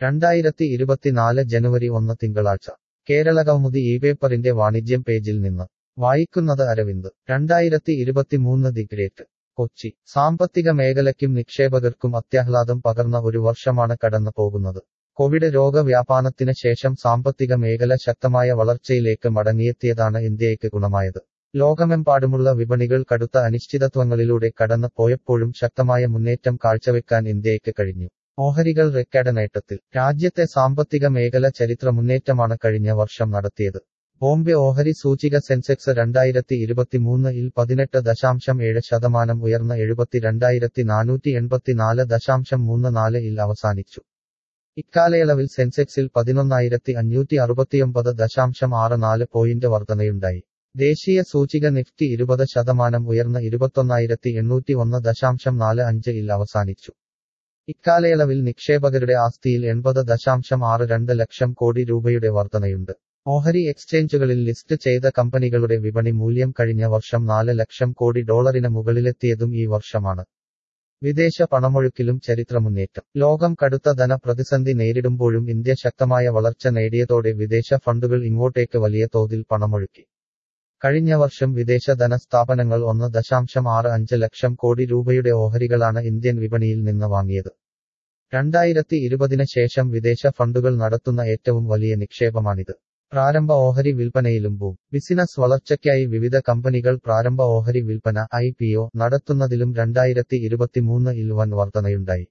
രണ്ടായിരത്തി ഇരുപത്തിനാല് ജനുവരി ഒന്ന് തിങ്കളാഴ്ച കേരളകൗമുദി ഈ പേപ്പറിന്റെ വാണിജ്യം പേജിൽ നിന്ന് വായിക്കുന്നത് അരവിന്ദ് രണ്ടായിരത്തി ഇരുപത്തിമൂന്ന് ദി ഗ്രേറ്റ് കൊച്ചി സാമ്പത്തിക മേഖലയ്ക്കും നിക്ഷേപകർക്കും അത്യാഹ്ലാദം പകർന്ന ഒരു വർഷമാണ് കടന്നു പോകുന്നത് കോവിഡ് രോഗവ്യാപനത്തിന് ശേഷം സാമ്പത്തിക മേഖല ശക്തമായ വളർച്ചയിലേക്ക് മടങ്ങിയെത്തിയതാണ് ഇന്ത്യയ്ക്ക് ഗുണമായത് ലോകമെമ്പാടുമുള്ള വിപണികൾ കടുത്ത അനിശ്ചിതത്വങ്ങളിലൂടെ കടന്നു പോയപ്പോഴും ശക്തമായ മുന്നേറ്റം കാഴ്ചവെക്കാൻ ഇന്ത്യയ്ക്ക് കഴിഞ്ഞു ഓഹരികൾ റെക്കോർഡ് നേട്ടത്തിൽ രാജ്യത്തെ സാമ്പത്തിക മേഖല ചരിത്ര മുന്നേറ്റമാണ് കഴിഞ്ഞ വർഷം നടത്തിയത് ബോംബെ ഓഹരി സൂചിക സെൻസെക്സ് രണ്ടായിരത്തി ഇരുപത്തിമൂന്നിൽ പതിനെട്ട് ദശാംശം ഏഴ് ശതമാനം ഉയർന്ന എഴുപത്തിരണ്ടായിരത്തി നാനൂറ്റി എൺപത്തിനാല് ദശാംശം മൂന്ന് നാല് ഇൽ അവസാനിച്ചു ഇക്കാലയളവിൽ സെൻസെക്സിൽ പതിനൊന്നായിരത്തി അഞ്ഞൂറ്റി അറുപത്തിയൊമ്പത് ദശാംശം ആറ് നാല് പോയിന്റ് വർധനയുണ്ടായി ദേശീയ സൂചിക നിഫ്റ്റി ഇരുപത് ശതമാനം ഉയർന്ന ഇരുപത്തൊന്നായിരത്തി എണ്ണൂറ്റി ഒന്ന് ദശാംശം നാല് അഞ്ച് ഇൽ അവസാനിച്ചു ഇക്കാലയളവിൽ നിക്ഷേപകരുടെ ആസ്തിയിൽ എൺപത് ദശാംശം ആറ് രണ്ട് ലക്ഷം കോടി രൂപയുടെ വർധനയുണ്ട് ഓഹരി എക്സ്ചേഞ്ചുകളിൽ ലിസ്റ്റ് ചെയ്ത കമ്പനികളുടെ വിപണി മൂല്യം കഴിഞ്ഞ വർഷം നാല് ലക്ഷം കോടി ഡോളറിന് മുകളിലെത്തിയതും ഈ വർഷമാണ് വിദേശ പണമൊഴുക്കിലും ചരിത്രമുന്നേറ്റം ലോകം കടുത്ത ധന പ്രതിസന്ധി നേരിടുമ്പോഴും ഇന്ത്യ ശക്തമായ വളർച്ച നേടിയതോടെ വിദേശ ഫണ്ടുകൾ ഇങ്ങോട്ടേക്ക് വലിയ തോതിൽ പണമൊഴുക്കി കഴിഞ്ഞ വർഷം വിദേശ ധനസ്ഥാപനങ്ങൾ ഒന്ന് ദശാംശം ആറ് അഞ്ച് ലക്ഷം കോടി രൂപയുടെ ഓഹരികളാണ് ഇന്ത്യൻ വിപണിയിൽ നിന്ന് വാങ്ങിയത് രണ്ടായിരത്തി ഇരുപതിന് ശേഷം വിദേശ ഫണ്ടുകൾ നടത്തുന്ന ഏറ്റവും വലിയ നിക്ഷേപമാണിത് പ്രാരംഭ ഓഹരി വിൽപ്പനയിലും ബൂം ബിസിനസ് വളർച്ചയ്ക്കായി വിവിധ കമ്പനികൾ പ്രാരംഭ ഓഹരി വിൽപ്പന ഐ പി ഒ നടത്തുന്നതിലും രണ്ടായിരത്തി ഇരുപത്തിമൂന്ന് ഇൽ വൻ വർധനയുണ്ടായി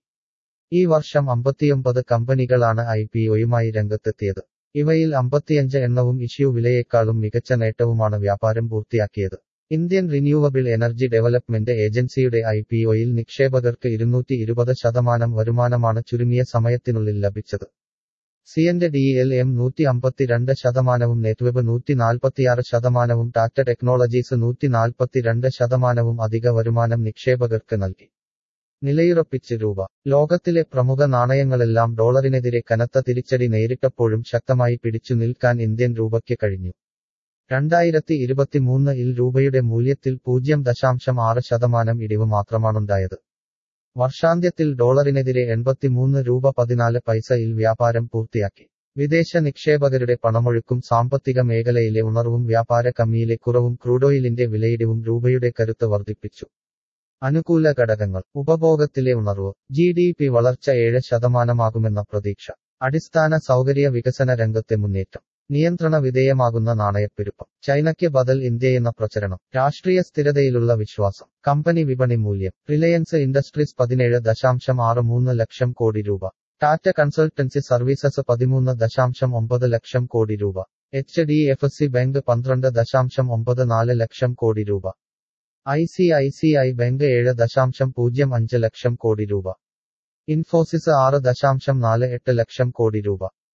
ഈ വർഷം അമ്പത്തിയൊമ്പത് കമ്പനികളാണ് ഐ പി ഒയുമായി രംഗത്തെത്തിയത് ഇവയിൽ അമ്പത്തിയഞ്ച് എണ്ണവും ഇഷ്യൂ വിലയേക്കാളും മികച്ച നേട്ടവുമാണ് വ്യാപാരം പൂർത്തിയാക്കിയത് ഇന്ത്യൻ റിന്യൂവബിൾ എനർജി ഡെവലപ്മെന്റ് ഏജൻസിയുടെ ഐ പി ഒയിൽ നിക്ഷേപകർക്ക് ഇരുന്നൂറ്റി ഇരുപത് ശതമാനം വരുമാനമാണ് ചുരുങ്ങിയ സമയത്തിനുള്ളിൽ ലഭിച്ചത് സിയന്റെ ഡി എൽ എം നൂറ്റി അമ്പത്തിരണ്ട് ശതമാനവും നെറ്റ്വെബ് നൂറ്റി നാൽപ്പത്തിയാറ് ശതമാനവും ടാറ്റ ടെക്നോളജീസ് നൂറ്റി നാൽപ്പത്തിരണ്ട് ശതമാനവും അധിക വരുമാനം നിക്ഷേപകർക്ക് നൽകി നിലയുറപ്പിച്ച് രൂപ ലോകത്തിലെ പ്രമുഖ നാണയങ്ങളെല്ലാം ഡോളറിനെതിരെ കനത്ത തിരിച്ചടി നേരിട്ടപ്പോഴും ശക്തമായി പിടിച്ചു നിൽക്കാൻ ഇന്ത്യൻ രൂപയ്ക്ക് കഴിഞ്ഞു രണ്ടായിരത്തി ഇരുപത്തിമൂന്ന് ഇൽ രൂപയുടെ മൂല്യത്തിൽ പൂജ്യം ദശാംശം ആറ് ശതമാനം ഇടിവ് മാത്രമാണുണ്ടായത് വർഷാന്ത്യത്തിൽ ഡോളറിനെതിരെ എൺപത്തിമൂന്ന് രൂപ പതിനാല് പൈസയിൽ വ്യാപാരം പൂർത്തിയാക്കി വിദേശ നിക്ഷേപകരുടെ പണമൊഴുക്കും സാമ്പത്തിക മേഖലയിലെ ഉണർവും വ്യാപാര കമ്മിയിലെ കുറവും ക്രൂഡോയിലിന്റെ വിലയിടിവും രൂപയുടെ കരുത്ത് വർദ്ധിപ്പിച്ചു അനുകൂല ഘടകങ്ങൾ ഉപഭോഗത്തിലെ ഉണർവ് ജി ഡി പി വളർച്ച ഏഴ് ശതമാനമാകുമെന്ന പ്രതീക്ഷ അടിസ്ഥാന സൗകര്യ വികസന രംഗത്തെ മുന്നേറ്റം നിയന്ത്രണ വിധേയമാകുന്ന നാണയപ്പെരുപ്പം ചൈനയ്ക്ക് ബദൽ ഇന്ത്യയെന്ന പ്രചരണം രാഷ്ട്രീയ സ്ഥിരതയിലുള്ള വിശ്വാസം കമ്പനി വിപണി മൂല്യം റിലയൻസ് ഇൻഡസ്ട്രീസ് പതിനേഴ് ദശാംശം ആറ് മൂന്ന് ലക്ഷം കോടി രൂപ ടാറ്റ കൺസൾട്ടൻസി സർവീസസ് പതിമൂന്ന് ദശാംശം ഒമ്പത് ലക്ഷം കോടി രൂപ H D F C bank പന്ത്രണ്ട് ദശാംശം ഒമ്പത് നാല് ലക്ഷം കോടി രൂപ I C I C I bank ഏഴ് ദശാംശം പൂജ്യം അഞ്ച് ലക്ഷം കോടി രൂപ ഇൻഫോസിസ് ആറ് ദശാംശം നാല് എട്ട് ലക്ഷം കോടി രൂപ